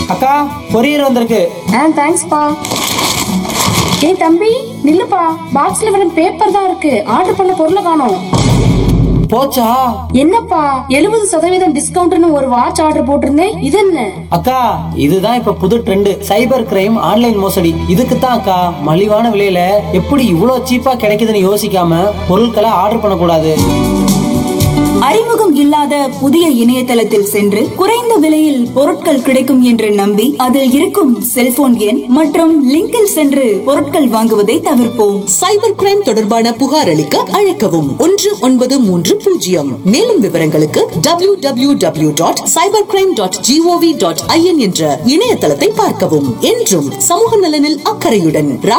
அக்கா கொரியர் வந்திருக்கு ஆ தேங்க்ஸ்ப்பா ஏய் தம்பி நில்லுப்பா பாக்ஸ்ல வெறும் பேப்பர் தான் இருக்கு ஆர்டர் பண்ண பொருளை காணோம் போச்சா என்னப்பா எழுபது சதவீதம் டிஸ்கவுண்ட்னு ஒரு வாட்ச் ஆர்டர் போட்டிருந்தேன் இது என்ன அக்கா இதுதான் இப்ப புது ட்ரெண்ட் சைபர் கிரைம் ஆன்லைன் மோசடி இதுக்கு தான் அக்கா மலிவான விலையில எப்படி இவ்வளவு சீப்பா கிடைக்குதுன்னு யோசிக்காம பொருட்களை ஆர்டர் பண்ணக்கூடாது அறிமுகம் இல்லாத புதிய இணையதளத்தில் சென்று குறைந்த விலையில் பொருட்கள் கிடைக்கும் என்று நம்பி அதில் இருக்கும் செல்போன் எண் மற்றும் லிங்கில் சென்று பொருட்கள் வாங்குவதை தவிர்ப்போம் சைபர் கிரைம் தொடர்பான புகார் அளிக்க அழைக்கவும் ஒன்று ஒன்பது மூன்று பூஜ்ஜியம் மேலும் விவரங்களுக்கு W W W dot cyber crime dot GOV dot IN என்ற இணையதளத்தை பார்க்கவும் என்றும் சமூக நலனில் அக்கறையுடன்